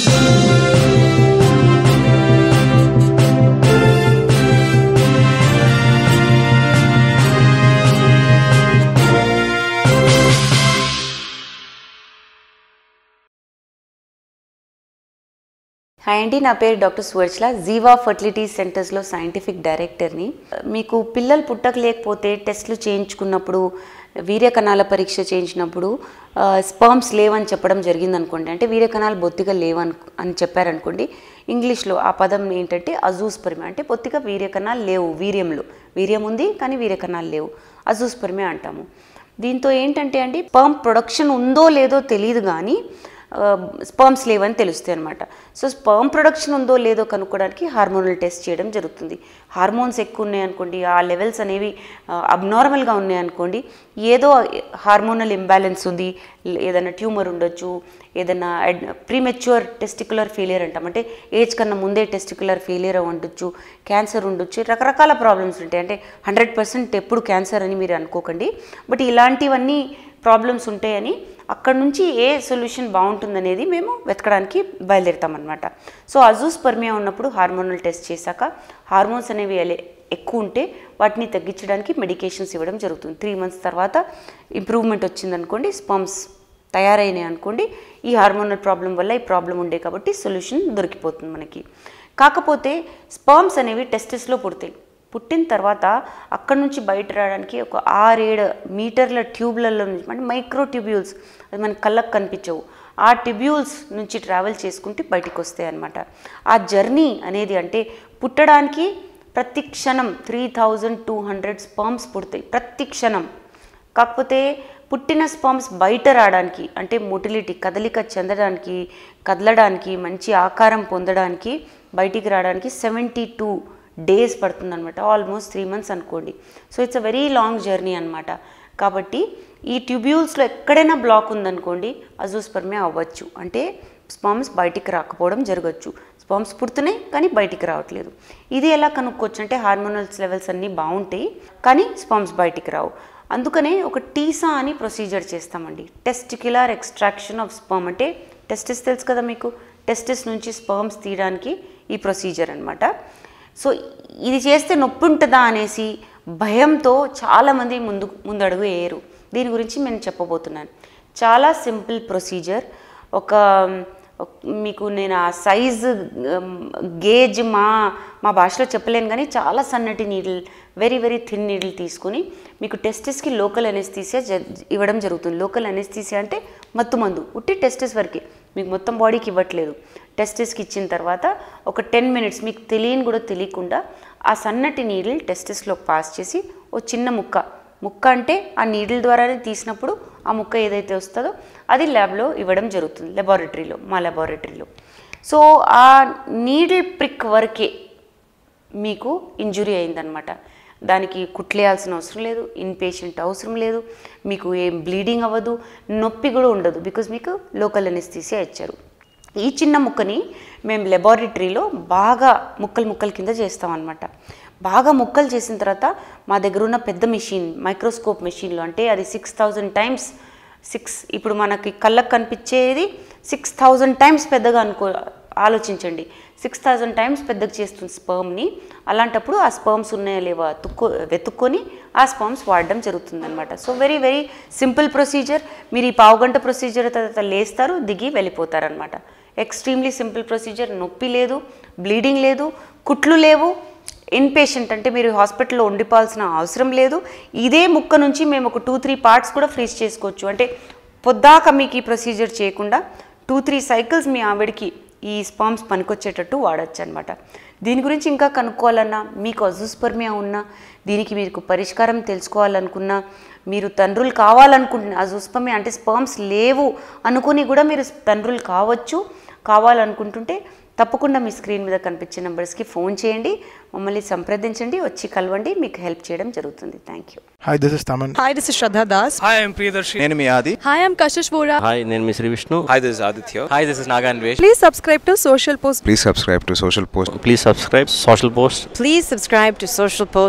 Hi అండి నా పేరు డాక్టర్ సువర్చల జీవా ఫర్టిలిటీ సెంటర్స్లో సైంటిఫిక్ డైరెక్టర్ని మీకు పిల్లలు పుట్టక లేకపోతే టెస్ట్లు చేయించుకున్నప్పుడు వీర్య కణాల పరీక్ష చేయించినప్పుడు స్పర్మ్స్ లేవని చెప్పడం జరిగింది అనుకోండి అంటే వీర్య కణాలు బొత్తిగా లేవని అని చెప్పారనుకోండి ఇంగ్లీష్లో ఆ పదం ఏంటంటే అజూస్పర్మి అంటే బొత్తిగా వీర్య కణాలు లేవు వీర్యంలో వీర్యం ఉంది కానీ వీర్య కణాలు లేవు అజూస్పర్మి అంటాము దీంతో ఏంటంటే అండి స్పర్మ్ ప్రొడక్షన్ ఉందో లేదో తెలియదు కానీ స్పర్మ్స్ లేవని తెలుస్తాయి అనమాట సో స్పర్మ్ ప్రొడక్షన్ ఉందో లేదో కనుక్కోవడానికి హార్మోనల్ టెస్ట్ చేయడం జరుగుతుంది హార్మోన్స్ ఎక్కువ ఉన్నాయనుకోండి ఆ లెవెల్స్ అనేవి అబ్నార్మల్గా ఉన్నాయనుకోండి ఏదో హార్మోనల్ ఇంబ్యాలెన్స్ ఉంది ఏదైనా ట్యూమర్ ఉండొచ్చు ఏదైనా ప్రీమెచ్యూర్ టెస్టికులర్ ఫెయిలియర్ అంటాం అంటే ఏజ్ కన్నా ముందే టెస్టికులర్ ఫెయిలియర్ ఉండొచ్చు క్యాన్సర్ ఉండొచ్చు రకరకాల ప్రాబ్లమ్స్ ఉంటాయి అంటే హండ్రెడ్ పర్సెంట్ ఎప్పుడు క్యాన్సర్ అని మీరు అనుకోకండి బట్ ఇలాంటివన్నీ ప్రాబ్లమ్స్ ఉంటాయని అక్కడ నుంచి ఏ సొల్యూషన్ బాగుంటుందనేది మేము వెతకడానికి బయలుదేరుతామన్నమాట సో అజూస్పర్మియా ఉన్నప్పుడు హార్మోనల్ టెస్ట్ చేశాక హార్మోన్స్ అనేవి ఎలే- ఎక్కువ ఉంటే వాటిని తగ్గించడానికి మెడికేషన్స్ ఇవ్వడం జరుగుతుంది త్రీ మంత్స్ తర్వాత ఇంప్రూవ్మెంట్ వచ్చిందనుకోండి స్పమ్స్ తయారైనాయి అనుకోండి ఈ హార్మోనల్ ప్రాబ్లం వల్ల ఈ ప్రాబ్లం ఉండే కాబట్టి సొల్యూషన్ దొరికిపోతుంది మనకి కాకపోతే స్పర్మ్స్ అనేవి టెస్టిస్లో పుడతాయి పుట్టిన తర్వాత అక్కడ నుంచి బయట రావడానికి ఒక ఆరేడు మీటర్ల ట్యూబ్లలో నుంచి అంటే మైక్రో ట్యూబ్యూల్స్ అది మన కళ్ళకు కనిపించవు ఆ ట్యూబ్యూల్స్ నుంచి ట్రావెల్ చేసుకుంటే బయటికి వస్తాయి అన్నమాట ఆ జర్నీ అనేది అంటే పుట్టడానికి ప్రతి క్షణం three thousand two hundred sperms పుడతాయి ప్రతి క్షణం కాకపోతే పుట్టిన స్పర్మ్స్ బయట రావడానికి అంటే మొటిలిటీ కదలిక చెందడానికి కదలడానికి మంచి ఆకారం పొందడానికి బయటికి రావడానికి సెవెంటీ టూ డేస్ పడుతుందన్నమాట ఆల్మోస్ట్ త్రీ మంత్స్ అనుకోండి so it's a very long journey అనమాట కాబట్టి ఈ ట్యూబ్యూల్స్లో ఎక్కడైనా బ్లాక్ ఉందనుకోండి అజూస్పర్మే అవ్వచ్చు అంటే స్పర్మ్స్ బయటికి రాకపోవడం జరగచ్చు స్పర్మ్స్ పుడుతున్నాయి కానీ బయటికి రావట్లేదు ఇది ఎలా కనుక్కోవచ్చు అంటే హార్మోనల్స్ లెవెల్స్ అన్నీ బాగుంటాయి కానీ స్పర్మ్స్ బయటికి రావు అందుకనే ఒక టీసా అని ప్రొసీజర్ చేస్తామండి టెస్టిక్యులర్ ఎక్స్ట్రాక్షన్ ఆఫ్ స్పర్మ్ అంటే టెస్టిస్ తెలుసు కదా మీకు టెస్టిస్ నుంచి స్పర్మ్స్ తీయడానికి ఈ ప్రొసీజర్ అనమాట సో ఇది చేస్తే నొప్పి ఉంటుందా అనేసి భయంతో చాలామంది ముందు ముందడుగు వేయరు దీని గురించి నేను చెప్పబోతున్నాను చాలా సింపుల్ ప్రొసీజర్ ఒక ఒక- మీకు నేను ఆ సైజు గేజ్ మా మా భాషలో చెప్పలేను కానీ చాలా సన్నటి needle very very thin needle తీసుకొని మీకు టెస్టిస్కి లోకల్ అనెస్థీసియా జ ఇవ్వడం జరుగుతుంది లోకల్ అనెస్థీసియా అంటే మత్తు మందు ఉట్టి టెస్టిస్ వరకే మీకు మొత్తం బాడీకి ఇవ్వట్లేదు టెస్టిస్కి ఇచ్చిన తర్వాత ఒక టెన్ మినిట్స్ మీకు తెలియని కూడా తెలియకుండా ఆ సన్నటి నీడిల్ టెస్టిస్లో పాస్ చేసి ఓ చిన్న ముక్క ముక్క అంటే ఆ నీడిల్ ద్వారానే తీసినప్పుడు ఆ ముక్క ఏదైతే వస్తుందో అది ల్యాబ్లో ఇవ్వడం జరుగుతుంది లెబారెటరీలో మా లెబారెటరీలో సో ఆ నీడిల్ ప్రిక్ వరకే మీకు ఇంజురీ అయిందనమాట దానికి కుట్లేయాల్సిన అవసరం లేదు ఇన్ పేషెంట్ అవసరం లేదు మీకు ఏం బ్లీడింగ్ అవ్వదు నొప్పి కూడా ఉండదు బికాజ్ మీకు లోకల్ అనెస్థీసియా ఇచ్చారు ఈ చిన్న ముక్కని మేము లెబారెటరీలో బాగా ముక్కలు ముక్కల కింద చేస్తామన్నమాట బాగా ముక్కలు చేసిన తర్వాత మా దగ్గర ఉన్న పెద్ద మెషిన్ మైక్రోస్కోప్ మెషిన్లో అంటే అది సిక్స్ థౌజండ్ టైమ్స్ సిక్స్ ఇప్పుడు మనకి కళ్ళకు కనిపించేది సిక్స్ థౌజండ్ టైమ్స్ పెద్దగా అనుకో ఆలోచించండి సిక్స్ థౌజండ్ టైమ్స్ పెద్దగా చేస్తుంది స్పర్మ్ని అలాంటప్పుడు ఆ స్పర్మ్స్ ఉన్నాయా లేవా తుక్కు వెతుక్కొని ఆ స్పర్మ్స్ వాడడం జరుగుతుందన్నమాట so very very simple procedure మీరు ఈ పావుగంట ప్రొసీజర్ తర్వాత లేస్తారు దిగి వెళ్ళిపోతారనమాట ఎక్స్ట్రీమ్లీ సింపుల్ ప్రొసీజర్ నొప్పి లేదు బ్లీడింగ్ లేదు కుట్లు లేవు ఇన్ పేషెంట్ అంటే మీరు హాస్పిటల్లో ఉండిపోవాల్సిన అవసరం లేదు ఇదే ముక్క నుంచి మేము ఒక టూ త్రీ పార్ట్స్ కూడా ఫ్రీజ్ చేసుకోవచ్చు అంటే పొద్దాక మీకు ఈ ప్రొసీజర్ చేయకుండా టూ త్రీ సైకిల్స్ మీ ఆవిడకి ఈ స్పామ్స్ పనికొచ్చేటట్టు వాడచ్చు అనమాట దీని గురించి ఇంకా కనుక్కోవాలన్నా మీకు అజుస్పర్మియా ఉన్నా దీనికి మీకు పరిష్కారం తెలుసుకోవాలనుకున్నా మీరు తండ్రులు కావాలనుకుంటున్న అజుస్పర్మియా అంటే స్పర్మ్స్ లేవు అనుకుని కూడా మీరు తండ్రులు కావచ్చు కావాలనుకుంటుంటే తప్పకుండా మీ స్క్రీన్ మీద కనిపించే నెంబర్స్కి ఫోన్ చేయండి మమ్మల్ని సంప్రదించండి వచ్చి కలవండి మీకు హెల్ప్ చేయడం జరుగుతుంది thank you Hi, this is Taman. Hi, this is Shraddha Das. Hi, I'm Priyadarshi. నేను మీ ఆది Hi, I'm Kashish Vora. Hi నేను మీ Sri Vishnu Hi, this is Aditya. Hi this is Naganvesh Please subscribe to Social Post. Please subscribe to social post please subscribe social post Please subscribe to Social Post.